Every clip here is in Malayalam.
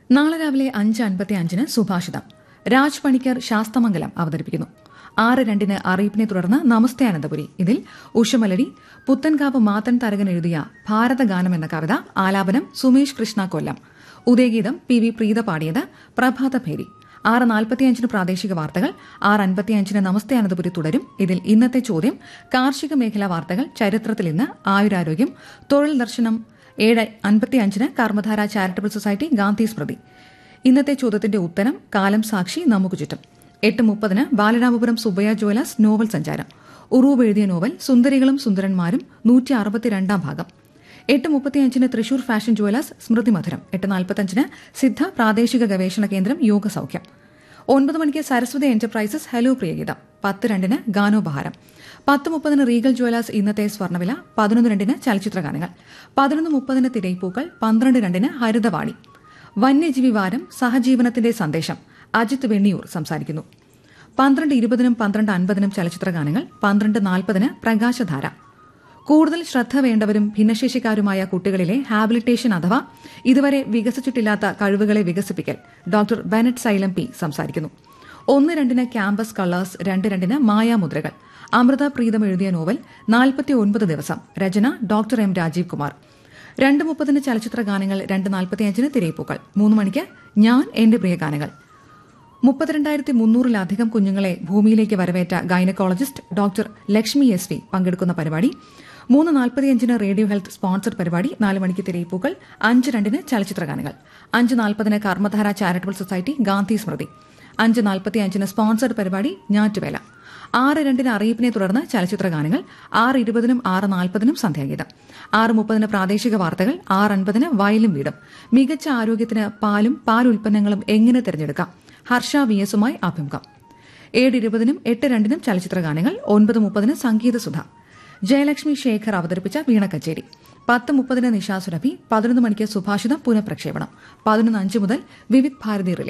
നാളെ രാവിലെ അഞ്ച് അൻപത്തി അഞ്ചിന് സുഭാഷിതം രാജ് പണിക്കർ ശാസ്തമംഗലം അവതരിപ്പിക്കുന്നു ആറ് രണ്ടിന് അറിയിപ്പിനെ തുടർന്ന് നമസ്തേ അനന്തപുരി ഇതിൽ ഉഷമലരി പുത്തൻകാവ് മാത്തൻ തരകൻ എഴുതിയ ഭാരതഗാനം എന്ന കവിത ആലാപനം സുമേഷ് കൃഷ്ണ കൊല്ലം ഉദയഗീതം പി വി പ്രീത പാടിയത് പ്രഭാതഭേരി ആറ് നാൽപ്പത്തിയഞ്ചിന് പ്രാദേശിക വാർത്തകൾ ആറ് അൻപത്തിയഞ്ചിന് നമസ്തേ അനന്തപുരി തുടരും ഇതിൽ ഇന്നത്തെ ചോദ്യം കാർഷിക മേഖലാ വാർത്തകൾ ചരിത്രത്തിൽ ഇന്ന് ആയുരാരോഗ്യം തൊഴിൽ ദർശനം ഏഴ് അൻപത്തിയഞ്ചിന് കർമ്മധാര ചാരിറ്റബിൾ സൊസൈറ്റി ഗാന്ധി സ്മൃതി ഇന്നത്തെ ചോദ്യത്തിന്റെ ഉത്തരം കാലം സാക്ഷി നമുക്ക് ചുറ്റും എട്ട് മുപ്പതിന് ബാലരാമപുരം സുബയ്യ ജുവലേഴ്സ് നോവൽ സഞ്ചാരം ഉറൂബ് എഴുതിയ നോവൽ സുന്ദരികളും സുന്ദരന്മാരും നൂറ്റി അറുപത്തിരണ്ടാം ഭാഗം എട്ട് മുപ്പത്തിയഞ്ചിന് തൃശൂർ ഫാഷൻ ജുവലേഴ്സ് സ്മൃതി മധുരം എട്ട് നാൽപ്പത്തഞ്ചിന് സിദ്ധ പ്രാദേശിക ഗവേഷണ കേന്ദ്രം യോഗ സൌഖ്യം ഒൻപത് മണിക്ക് സരസ്വതി എന്റർപ്രൈസസ് ഹലോ പ്രിയഗീതം പത്ത് രണ്ടിന് ഗാനോപഹാരം പത്ത് മുപ്പതിന് റീഗൽ ജുവലേഴ്സ് ഇന്നത്തെ സ്വർണ്ണവില പതിനൊന്ന് രണ്ടിന് ചലച്ചിത്ര ഗാനങ്ങൾ പതിനൊന്ന് മുപ്പതിന് തിരയിപ്പൂക്കൾ പന്ത്രണ്ട് രണ്ടിന് ഹരിതവാണി വന്യജീവി വാരം സഹജീവനത്തിന്റെ സന്ദേശം അജിത് വെണ്ണിയൂർ സംസാരിക്കുന്നു പന്ത്രണ്ട് ഇരുപതിനും പന്ത്രണ്ട് അൻപതിനും ചലച്ചിത്ര ഗാനങ്ങൾ പന്ത്രണ്ട് നാൽപ്പതിന് പ്രകാശധാര കൂടുതൽ ശ്രദ്ധ വേണ്ടവരും ഭിന്നശേഷിക്കാരുമായ കുട്ടികളിലെ ഹാബിലിറ്റേഷൻ അഥവാ ഇതുവരെ വികസിച്ചിട്ടില്ലാത്ത കഴിവുകളെ വികസിപ്പിക്കൽ ഡോക്ടർ ബെനറ്റ് സൈലം പി സംസാരിക്കുന്നു ഒന്ന് രണ്ടിന് ക്യാമ്പസ് കളേഴ്സ് രണ്ട് രണ്ടിന് മായാമുദ്രകൾ അമൃത പ്രീതം എഴുതിയ നോവൽ നാൽപ്പത്തി ഒൻപത് ദിവസം രചന ഡോക്ടർ എം രാജീവ് കുമാർ രണ്ട് മുപ്പതിന് ചലച്ചിത്ര ഗാനങ്ങൾ രണ്ട് നാൽപ്പത്തിയഞ്ചിന് തിരയിപ്പൂക്കൾ മൂന്ന് മണിക്ക് ഞാൻ എന്റെ പ്രിയ ഗാനങ്ങൾ മുപ്പത്തിരണ്ടായിരത്തി മുന്നൂറിലധികം കുഞ്ഞുങ്ങളെ ഭൂമിയിലേക്ക് വരവേറ്റ gynaecologist doctor Lakshmi S V പങ്കെടുക്കുന്ന പരിപാടി മൂന്ന് നാൽപ്പത്തിയഞ്ചിന് റേഡിയോ ഹെൽത്ത് സ്പോൺസർഡ് പരിപാടി നാല് മണിക്ക് തിരയിപ്പൂക്കൾ അഞ്ച് രണ്ടിന് ചലച്ചിത്ര ഗാനങ്ങൾ അഞ്ച് നാൽപ്പതിന് കർമ്മധാര ചാരിറ്റബിൾ സൊസൈറ്റി ഗാന്ധി സ്മൃതി അഞ്ച് നാൽപ്പത്തിയഞ്ചിന് സ്പോൺസർഡ് പരിപാടി ഞാറ്റുവേല ആറ് രണ്ടിന് അറിയിപ്പിനെ തുടർന്ന് ചലച്ചിത്ര ഗാനങ്ങൾ ആറ് ഇരുപതിനും ആറ് നാൽപ്പതിനും സന്ധ്യാഗീതം ആറ് മുപ്പതിന് പ്രാദേശിക വാർത്തകൾ ആറ് അൻപതിന് വയലും വീടും മികച്ച ആരോഗ്യത്തിന് പാലും പാലുൽപ്പന്നങ്ങളും എങ്ങനെ തിരഞ്ഞെടുക്കാം ഹർഷ വി എസുമായി അഭിമുഖം ഏഴ് ഇരുപതിനും എട്ട് രണ്ടിനും ചലച്ചിത്ര ഗാനങ്ങൾ ഒൻപത് മുപ്പതിന് സംഗീതസുധ ജയലക്ഷ്മി ശേഖർ അവതരിപ്പിച്ച വീണ കച്ചേരി പത്ത് മുപ്പതിന് നിശാസുരഭി പതിനൊന്ന് മണിക്ക് സുഭാഷിതം പുനഃപ്രക്ഷേപണം പതിനൊന്ന് അഞ്ച് മുതൽ Vividh Bharati relay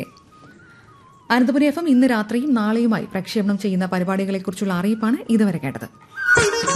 Ananthapuri F M ഇന്ന് രാത്രിയും നാളെയുമായി പ്രക്ഷേപണം ചെയ്യുന്ന പരിപാടികളെക്കുറിച്ചുള്ള അറിയിപ്പാണ് ഇതുവരെ കേട്ടത്